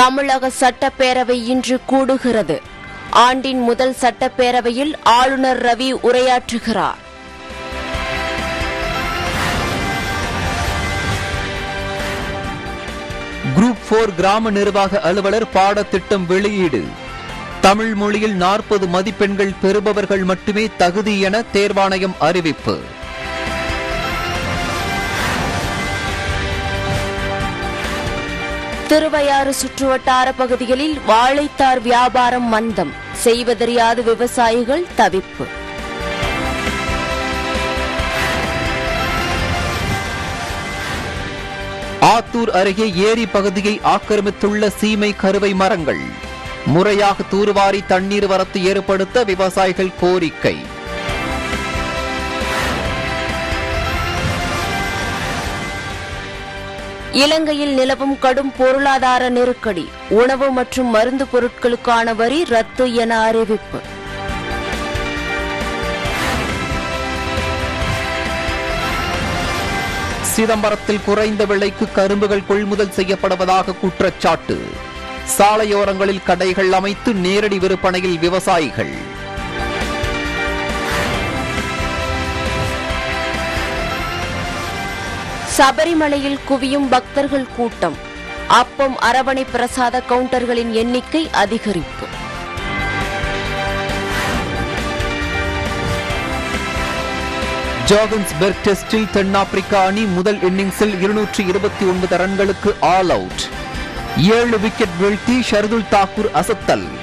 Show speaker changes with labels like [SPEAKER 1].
[SPEAKER 1] தமிழக சட்டப்பேரவை இன்று கூடுகிறது ஆண்டின் முதல் சட்டப்பேரவையில் ஆளுநர் ரவி உரையாற்றுகிறார்
[SPEAKER 2] குரூப் போர் கிராம நிர்வாக அலுவலர் பாடத்திட்டம் வெளியீடு தமிழ் மொழியில் நாற்பது மதிப்பெண்கள் பெறுபவர்கள் மட்டுமே தகுதி என தேர்வாணையம் அறிவிப்பு
[SPEAKER 1] திருவையாறு சுற்றுவட்டார பகுதிகளில் வாழைத்தார் வியாபாரம் மந்தம் செய்வதறியாத விவசாயிகள் தவிப்பு
[SPEAKER 2] ஆத்தூர் அருகே ஏரி பகுதியை ஆக்கிரமித்துள்ள சீமை கருவை மரங்கள் முறையாக தூர்வாரி தண்ணீர் வரத்து ஏற்படுத்த விவசாயிகள் கோரிக்கை
[SPEAKER 1] இலங்கையில் நிலவும் கடும் பொருளாதார நெருக்கடி உணவு மற்றும் மருந்து பொருட்களுக்கான வரி ரத்து என அறிவிப்பு
[SPEAKER 2] சிதம்பரத்தில் குறைந்த விலைக்கு கரும்புகள் கொள்முதல் செய்யப்படுவதாக குற்றச்சாட்டு சாலையோரங்களில் கடைகள் அமைத்து நேரடி விற்பனையில் விவசாயிகள்
[SPEAKER 1] சபரிமலையில் குவியும் பக்தர்கள் கூட்டம் அப்பம் அரவணை பிரசாத கவுண்டர்களின் எண்ணிக்கை அதிகரிப்பு
[SPEAKER 2] ஜோகன்ஸ்பெர்க் டெஸ்டில் தென்னாப்பிரிக்கா அணி முதல் இன்னிங்ஸில் இருநூற்றி இருபத்தி ஒன்பது ரன்களுக்கு ஆல் அவுட் ஏழு விக்கெட் வீழ்த்தி ஷர்துல் தாக்கூர் அசத்தல்